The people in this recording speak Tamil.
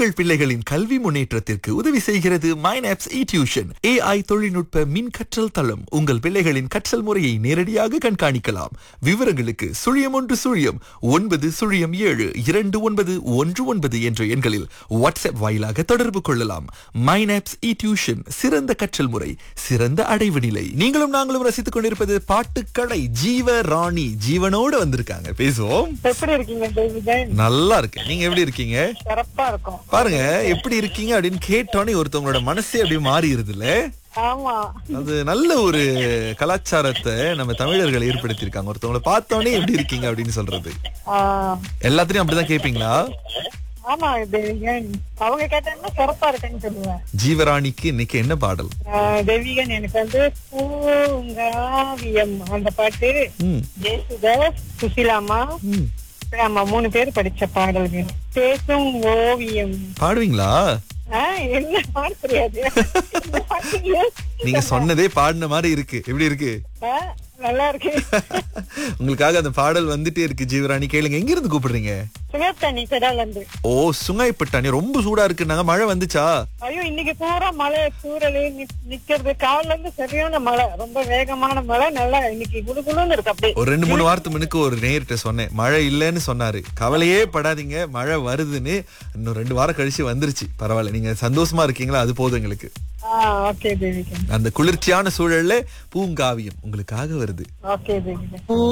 உங்கள் பிள்ளைகளின் கல்வி முன்னேற்றத்திற்கு உதவி செய்கிறது மைனாப்ஸ் இ டியூஷன் ஏஐ தொழில்நுட்ப மின் கற்றல் தளம் உங்கள் பிள்ளைகளின் கற்றல் முறையை நேரடியாக கண்காணிக்கலாம் விவரங்களுக்கு சுழியம் ஒன்று சுழியம் ஒன்பது சுழியம் ஏழு இரண்டு ஒன்பது ஒன்று ஒன்பது என்ற எண்களில் வாட்ஸ்அப் வாயிலாக தொடர்பு கொள்ளலாம் மைனாப்ஸ் இ டியூஷன் சிறந்த கற்றல் முறை சிறந்த அடைவு நிலை நீங்களும் நாங்களும் ரசித்துக் கொண்டிருப்பது பாட்டுக்கடை ஜீவ ராணி ஜீவனோடு வந்திருக்காங்க பேசுவோம் எப்படி இருக்கீங்க தேவிதன் நல்லா இருக்கு நீங்க எப்படி இருக்கீங்க சிறப்பா இருக்கும் பாருங்க எப்படி இருக்கீங்க அப்படின்னு கேட்டோன்னே ஒருத்தவங்களோட மனசே அப்படியே மாறிடுதுல ஆமா அது நல்ல ஒரு கலாச்சாரத்தை நம்ம தமிழர்கள் ஏற்படுத்தியிருக்காங்க ஒருத்தவங்கள பார்த்தோன்னே எப்படி இருக்கீங்க அப்படின்னு சொல்றது ஆ, எல்லாத்தையும் அப்படிதான் கேப்பீங்களா ஆமா தேவிகன் அவங்க கேட்டாங்கன்னா சிறப்பா இருக்குன்னு சொல்லுவேன் ஜீவராணிக்கு இன்னைக்கு என்ன பாடல் ஆ, தேவிகன் எனக்கு வந்து பூங்காவியம் அந்த பாட்டு ம், ஜேசுதாஸ் சுசிலாமா ம். ஆமா மூணு பேர் படிச்ச பாடல்கள் பேசும் ஓவியம் பாடுவீங்களா ஆ, என்ன பாட தெரியாது இந்த பாட்டு நீங்க சொன்னதே பாடின மாதிரி இருக்கு எப்படி இருக்கு ஆ, நல்லா இருக்கு உங்களுக்காக அந்த பாடல் வந்துட்டே இருக்கு ஜீவராணி கேளுங்க எங்க இருந்து கூப்பிடுறீங்க சுகத்தண்ணி பெடால இருந்து ஓ சுங்காய்பட்டாணி ரொம்ப சூடா இருக்குன்னாங்க மழை வந்துச்சா ஐயோ இன்னைக்கு பூரா மழை தூரல் நிக்கிறது காலைல இருந்து சரியான மழை ரொம்ப வேகமான மழை நல்லா இன்னைக்கு குளுகுளுன்னு இருக்கு அப்படியே ஒரு ரெண்டு மூணு வாரத்து முன்னுக்கு ஒரு நேர்கிட்ட சொன்னேன் மழை இல்லைன்னு சொன்னாரு கவலையே படாதீங்க மழை வருதுன்னு இன்னும் ரெண்டு வாரம் கழிச்சு வந்துருச்சு பரவாயில்ல நீங்க சந்தோஷமா இருக்கீங்களா அது போதும் எங்களுக்கு ஆ ஓகே தேவிகன் அந்த குளிர்ச்சியான சூழல்ல பூங்காவியம் உங்களுக்காக வருது ஓகே தேவிகன்